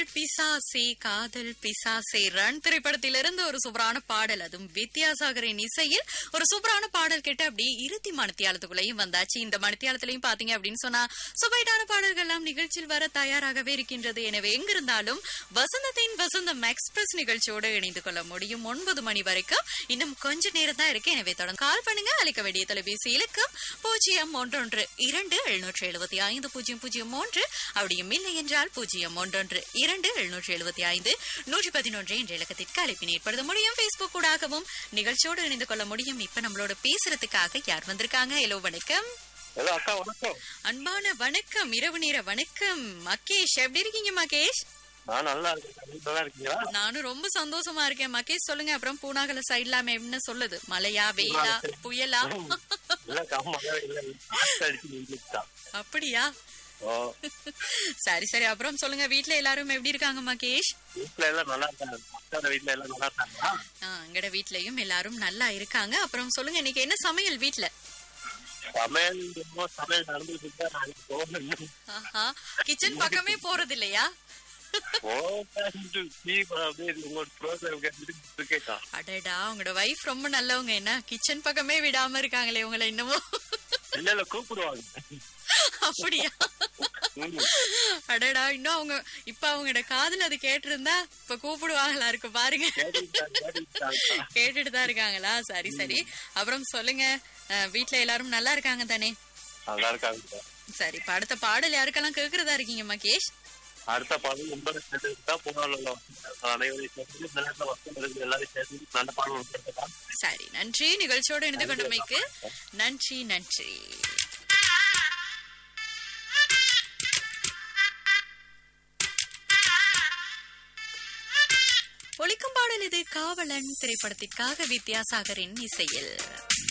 பிசாசே காதல் பிசாசே ரன் திரைப்படத்திலிருந்து ஒரு சூப்பரான பாடல் அதுவும் வித்யாசாகரின் இசையில் ஒரு சூப்பரான பாடல் கேட்டு அப்படி இறுதி மணித்தியாலத்துக்குள்ளேயும் வந்தாச்சு இந்த மணித்தியாலத்திலையும் பாத்தீங்க அப்படின்னு சொன்னா சுவைடான பாடல்கள் எல்லாம் நிகழ்ச்சியில் வர தயாராகவே இருக்கின்றது எனவே எங்கிருந்தாலும் வசந்தத்தின் வசந்தம் எக்ஸ்பிரஸ் நிகழ்ச்சியோடு இணைந்து கொள்ள முடியும் ஒன்பது மணி வரைக்கும் இன்னும் கொஞ்ச நேரம் தான் இருக்கு எனவே தொடர்ந்து கால் பண்ணுங்க அழைக்க வேண்டிய தொலைபேசி இலக்கம் பூஜ்ஜியம் ஒன்றொன்று இரண்டு எழுநூற்றி எழுபத்தி ஐந்து பூஜ்ஜியம் பூஜ்ஜியம் மூன்று அப்படியும் இல்லை என்றால் பூஜ்ஜியம் ஒன்றொன்று இரண்டு எழுநூற்றி எழுபத்தி ஐந்து நூற்றி பதினொன்று என்ற இலக்கத்திற்கு அழைப்பினை ஏற்படுத்த முடியும் பேஸ்புக் ஊடாகவும் நிகழ்ச்சியோடு இணைந்து கொள்ள முடியும் இப்ப நம்மளோட பேசுறதுக்காக யார் வந்திருக்காங்க ஹலோ வணக்கம் ஹலோ அக்கா வணக்கம் அன்பான வணக்கம் இரவு நேர வணக்கம் மகேஷ் எப்படி இருக்கீங்க மகேஷ் நான் நல்லா இருக்கேன் நீங்க நல்லா இருக்கீங்களா நானும் ரொம்ப சந்தோஷமா இருக்கேன் மகேஷ் சொல்லுங்க அப்புறம் பூனாகல சைட்ல என்ன சொல்லுது மழையா வெயிலா புயலா இல்ல காமாவே இல்ல காத்து அடிச்சு நின்றுட்டான் அப்படியா ஓ சரி சரி அப்புறம் சொல்லுங்க வீட்ல எல்லாரும் எப்படி இருக்காங்க மகேஷ் வீட்டுல எல்லாம் நல்லா இருக்காங்க அக்கா வீட்டுல எல்லாம் நல்லா இருக்காங்களா ஆ, எங்கட வீட்லயும் எல்லாரும் நல்லா இருக்காங்க அப்புறம் சொல்லுங்க இன்னைக்கு என்ன சமையல் வீட்ல சமையல் என்னமோ சமையல் நடந்துட்டு இருக்கா நான் போகணும் ஆஹா கிச்சன் பக்கமே போறது இல்லையா போகாது டீ அப்படியே உங்களோட ப்ரோக்ராம் கேட்டுட்டு இருக்கேக்கா அடடா உங்களோட வைஃப் ரொம்ப நல்லவங்க என்ன கிச்சன் பக்கமே விடாம இருக்காங்களே உங்களை இன்னமும் இல்ல இல்ல கூப்பிடுவாங்க அப்படியா ம். அடடா இன்னும் அவங்க இப்ப அவங்களோட காதுல அது கேட்டிருந்தா இப்ப கூப்பிடுவாங்களா இருக்கு பாருங்க கேட்டுக்கிட்டாங்க, கேட்டுக்கிட்டாங்கக்கா. கேட்டுட்டு தான் இருக்காங்களா சரி சரி அப்புறம் சொல்லுங்க அஹ், வீட்ல எல்லாரும் நல்லா இருக்காங்க தானே நல்லா இருக்காங்க சரி இப்ப அடுத்த பாடல் யாருக்கெல்லாம் கேக்குறதா இருக்கீங்க மகேஷ் அடுத்த பாடல் ஒன்பது சேர்த்து தான் போனாலும் அனைவரையும் சேர்த்து இந்த நேரத்தில் வசம் இருக்கு எல்லாரையும் சேர்த்து நல்ல பாடல் ஒன்று எடுத்துக்கலாம் சரி நன்றி நிகழ்ச்சியோடு இணைந்து கொண்டமைக்கு நன்றி நன்றி ஒலிக்கும் பாடல் இது காவலன் திரைப்படத்திற்காக வித்யாசாகரின் இசையில்